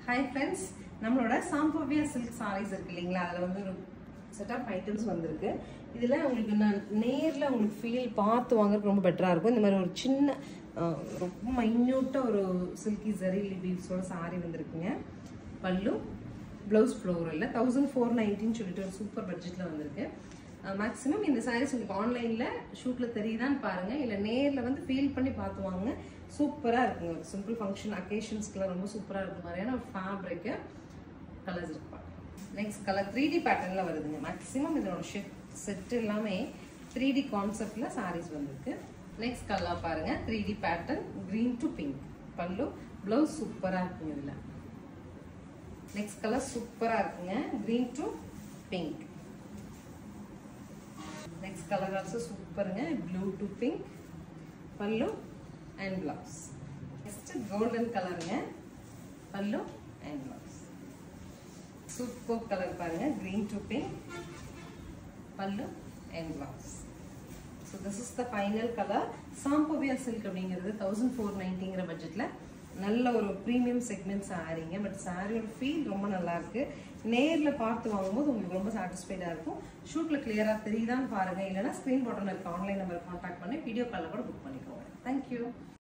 hi friends நம்மளோட சாம்பவ்யா silk saris இருக்கு இல்லைங்களா அதில் வந்து ஒரு செட் ஆஃப் ஐட்டம்ஸ் வந்திருக்கு இதில் உங்களுக்கு நான் நேரில் உங்களுக்கு ஃபீல் பார்த்து வாங்குறதுக்கு ரொம்ப பெட்டராக இருக்கும் இந்த மாதிரி ஒரு சின்ன அஹ், ரொம்ப மைன்யூட்டாக ஒரு சில்கி ஜரி லீவ்ஸோட சாரி வந்திருக்குங்க பல்லு ப்ளவுஸ் ஃப்ளோரில் தௌசண்ட் ஃபோர் நைன்ட்டின்னு சொல்லிட்டு ஒரு சூப்பர் பட்ஜெட்டில் வந்திருக்கு மேக்ஸிமம் இந்த சாரீஸ் உங்களுக்கு ஆன்லைனில் ஷூட்டில் தெரியுதான்னு பாருங்கள் இல்லை நேரில் வந்து ஃபீல் பண்ணி பார்த்து வாங்க சூப்பராக இருக்குங்க சிம்பிள் ஃபங்க்ஷன் அக்கேஷன்ஸ்க்குலாம் ரொம்ப சூப்பராக இருக்கும் மாதிரியான ஒரு ஃபேப்ரிக்கு கலர்ஸ் இருப்பாங்க நெக்ஸ்ட் கலர் த்ரீ டி பேட்டர்னில் வருதுங்க மேக்ஸிமம் இதோட ஷெட் செட் எல்லாமே த்ரீ டி கான்செப்டில் சாரீஸ் வந்திருக்கு நெக்ஸ்ட் கலர் பாருங்க three D pattern green to pink pallu blouse சூப்பராக இருக்குங்க இதில் நெக்ஸ்ட் கலர் சூப்பராக இருக்குங்க green to pink next colour also சூப்பருங்க blue to pink pallu and blouse next golden கலருங்க pallu and blouse super colour பாருங்க green to pink pallu and blouse so this is the final colour Sambhavya silk அப்படிங்கிறது thousand four நைன்ட்டிங்கிற பட்ஜெட்டில் நல்ல ஒரு premium segment சாரீங்க but சாரியோட ஃபீல் ரொம்ப நல்லா இருக்கு நேரில் பார்த்து வாங்கும்போது உங்களுக்கு ரொம்ப சாட்டிஸ்ஃபைடாக இருக்கும் ஷூட்டில் கிளியராக தெரியுதான்னு பாருங்க இல்லைன்னா ஸ்க்ரீன் பட்டன் இருக்க ஆன்லைன் நம்பர் கான்டாக்ட் பண்ணி வீடியோ காலில் கூட புக் பண்ணிக்கோங்க தேங்க்யூ